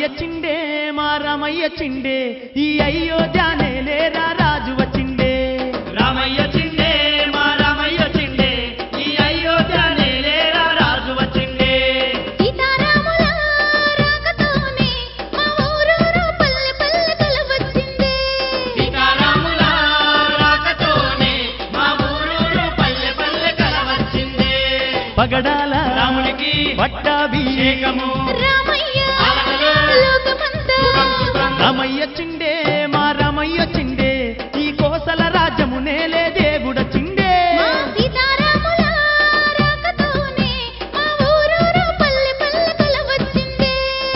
రామయ్య చిండే మా రామయ్య చిండే ఈ అయోధ్య నేలేరా రాజు వచ్చిండే రామయ్య చిండే మా రామయ్య చిండే ఈ అయోధ్య నేలేరా రాజు వచ్చిండే సీతారాముల రాకతోనే మా ఊరూరు పల్లె పల్లెకల వచ్చిందే సీతారాముల రాకతోనే మా ఊరూరు పల్లె పల్లె కల వచ్చిందే పగడాల రామునికి పట్టాభిషేకము రామయ్య లోకమంతా రామయ్య చిండే మా రామయ్య చిండే ఈ కోసల రాజ్యము నేలే దేవుడ చిండే మా సీతారాముల రాకతోనే మా ఊరూరు పల్లె పల్లెకల వచ్చిందే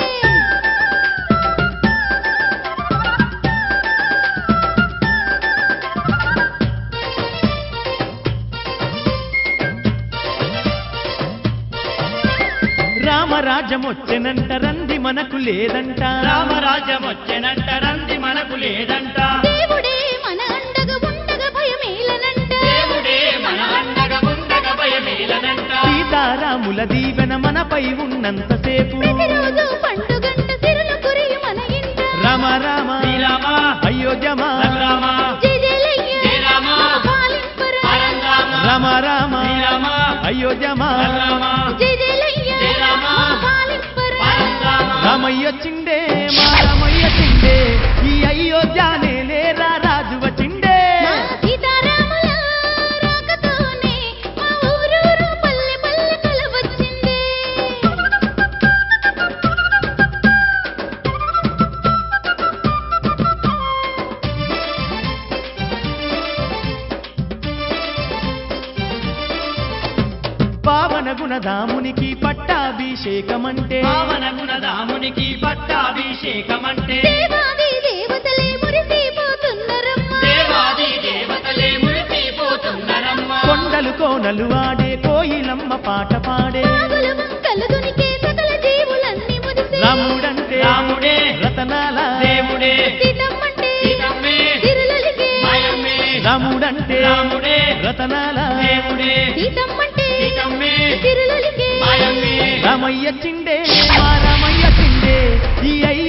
రామరాజ్యం వచ్చెనంట రంది మనకు లేదంట రామరాజ్యం వచ్చెనంట రంది మనకు లేదంట దేవుడే మన అండగా ఉండగా భయమేలనంట దేవుడే మన అండగా ఉండగా భయమేలనంట సీతారాముల దీవెన మనపై ఉన్నంతసేపు ప్రతిరోజు పండుగంట సిరులు కురియి మన ఇంట రామ రామ శ్రీరామ అయోధ్యమా రఘురామ జయ జయలయ్య జయ రామ పాలింపరా పరంధామ రామ రామ శ్రీరామ అయోధ్యమా రఘురామ జయ జయలయ్య జయ రామ పాలింపరా పరంధామ రామయ్య చిండే మా రామయ్య చిండే ఈ అయోధ్య నేలేరా రాజు వచ్చిండే మా సీతారాముల రాకతోనే మా ఊరూరు పల్లె పల్లెకల వచ్చిందే పావన గుణధామునికి పట్టాభిషేకమంటే పావన గుణధామునికి పట్టాభిషేకమంటే దేవాది దేవతలే మురిసిపోతున్నరమ్మ దేవాది దేవతలే మురిసిపోతున్నరమ్మ కొండలు కోనలు ఆడే కోయిలమ్మ పాట పాడే నాగుల వంకలు దునికే సకల జీవులన్నీ మురిసే రాముడంటే రాముడే రతనాల దేవుడే సీతమ్మంటే సీతమ్మే తిరులలిగే మాయమ్మే రాముడంటే రాముడే రతనాల దేవుడే సీతమ్మంటే సీతమ్మే తిరులలిగే మాయమ్మే రామయ్య చిండే మా రామయ్య చిండే ఈ అయ్య